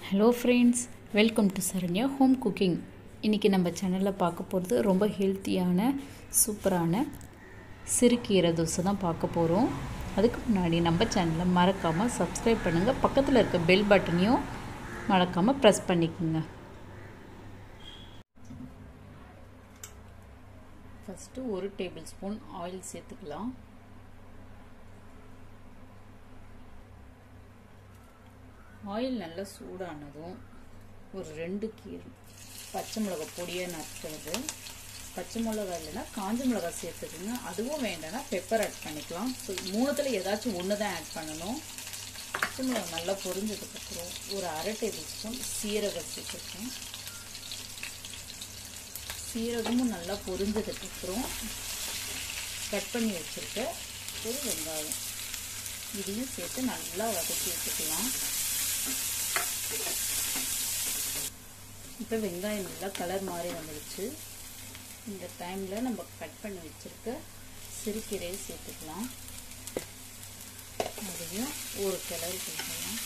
hello friends welcome to Saranya home cooking இன்றைக்கி நம்ம சேனலில் பார்க்க போகிறது ரொம்ப ஹெல்த்தியான சூப்பரான சிறுகீரை தோசை தான் பார்க்க போகிறோம் அதுக்கு முன்னாடி நம்ம சேனலை மறக்காமல் சப்ஸ்கிரைப் பண்ணுங்கள் பக்கத்தில் இருக்க பெல் பட்டனையும் மறக்காமல் ப்ரெஸ் பண்ணிக்கோங்க ஃபஸ்ட்டு ஒரு டேபிள் ஸ்பூன் ஆயில் சேர்த்துக்கலாம் ஆயில் நல்லா சூடானதும் ஒரு ரெண்டு கீரை பச்சை மிளகா பொடியாக நறுக்கிறது பச்சை மிளகா இல்லைன்னா காஞ்ச மிளகா சேர்த்துக்குங்க அதுவும் வேண்டாம்னா பெப்பர் ஆட் பண்ணிக்கலாம் ஸோ மூணுத்தில் ஏதாச்சும் ஒன்று தான் ஆட் பண்ணணும் பச்சை மிளகா நல்லா பொரிஞ்சதுக்கப்புறம் ஒரு அரை டேபிள் ஸ்பூன் சீரகம் சேர்த்துருக்கேன் சீரகமும் நல்லா பொரிஞ்சதுக்கப்புறம் கட் பண்ணி வச்சுருக்க ஒரு வெங்காயம் இதையும் சேர்த்து நல்லா வதக்கி வச்சுக்கலாம் இப்போ வெங்காயம் நல்லா கலர் மாறி வந்துடுச்சு இந்த டைமில் நம்ம கட் பண்ணி வச்சுருக்க சிறுக்கீரையை சேர்த்துக்கலாம் அதையும் ஒரு கிளறி கொடுக்கலாம்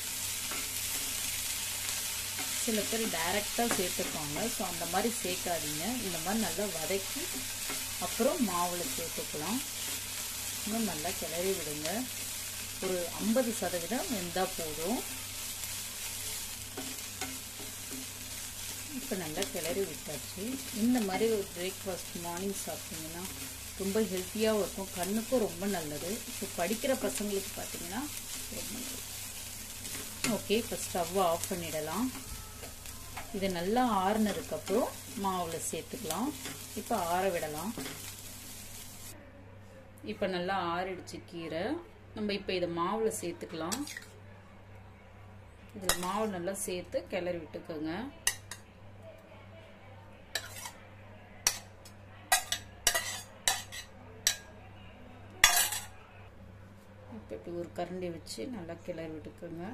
சில பேர் டைரெக்டாக சேர்த்துப்பாங்க ஸோ அந்த மாதிரி சேர்க்காதீங்க இந்த மாதிரி நல்லா வதக்கி அப்புறம் மாவில் சேர்த்துக்கலாம் இன்னும் நல்லா கிளறி விடுங்க ஒரு ஐம்பது சதவீதம் வெந்தால் போதும் இப்போ நல்லா கிளறி விட்டாச்சு இந்த மாதிரி ஒரு பிரேக்ஃபாஸ்ட் மார்னிங் சாப்பிட்டிங்கன்னா ரொம்ப ஹெல்த்தியாகவும் இருக்கும் கண்ணுக்கும் ரொம்ப நல்லது ஸோ படிக்கிற பசங்களுக்கு பார்த்தீங்கன்னா ரொம்ப நல்லது ஓகே இப்போ ஸ்டவ் ஆஃப் பண்ணிடலாம் இது நல்லா ஆறுனதுக்கப்புறம் மாவில் சேர்த்துக்கலாம் இப்போ ஆற விடலாம் இப்போ நல்லா ஆறிடுச்சு கீரை நம்ம இப்போ இதை மாவில் சேர்த்துக்கலாம் இதில் மாவு நல்லா சேர்த்து கிளறி விட்டுக்கோங்க இப்போ இப்படி ஒரு கரண்டி வச்சு நல்லா கிளறி விட்டுக்கோங்க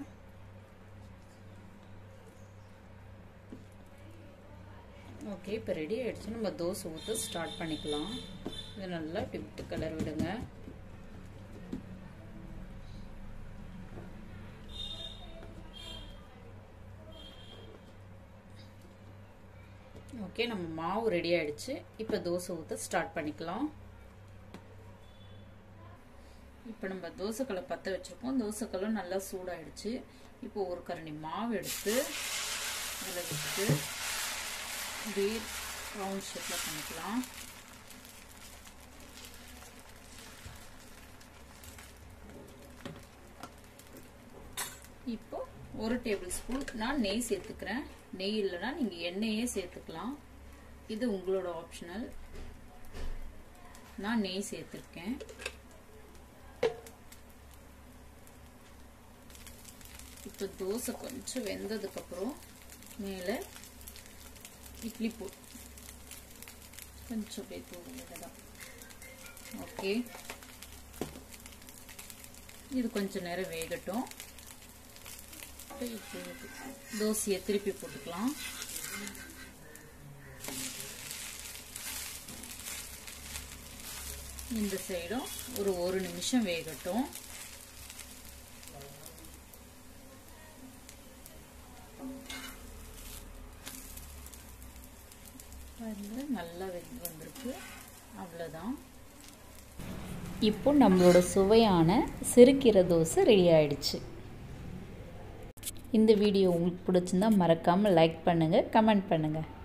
ஓகே இப்போ ரெடி ஆகிடுச்சு நம்ம தோசை ஊற்ற ஸ்டார்ட் பண்ணிக்கலாம் இது நல்லா இப்படி விட்டு கலர் விடுங்க ஓகே நம்ம மாவு ரெடி ஆயிடுச்சு இப்போ தோசை ஊற்ற ஸ்டார்ட் பண்ணிக்கலாம் இப்போ நம்ம தோசைக்கல்லை பற்ற வச்சுருக்கோம் தோசைக்கல்லும் நல்லா சூடாயிடுச்சு இப்போ ஒரு கரண்டி மாவு எடுத்து அதில் விட்டு இப்படியே ரவுண்ட் ஷேப்பில் பண்ணிக்கலாம் இப்போ ஒரு டேபிள் ஸ்பூன் நான் நெய் சேர்த்துக்கிறேன் நெய் இல்லைன்னா நீங்கள் எண்ணெயே சேர்த்துக்கலாம் இது உங்களோட ஆப்ஷனல் நான் நெய் சேர்த்துருக்கேன் இப்போ தோசை கொஞ்சம் வெந்ததுக்கப்புறம் மேலே இட்லி பூ கொஞ்சம் அப்படியே தூரம் ஓகே இது கொஞ்சம் நேரம் வேகட்டும் தோசையை திருப்பி போட்டுக்கலாம் இந்த சைடும் ஒரு ஒரு நிமிஷம் வேகட்டும் நல்லா வெந்து வந்திருக்கு அவ்வளோதான் இப்போ நம்மளோட சுவையான சிறுக்கீரை தோசை ரெடி ஆயிடுச்சு இந்த வீடியோ உங்களுக்கு பிடிச்சிருந்தா மறக்காமல் லைக் பண்ணுங்கள் கமெண்ட் பண்ணுங்கள்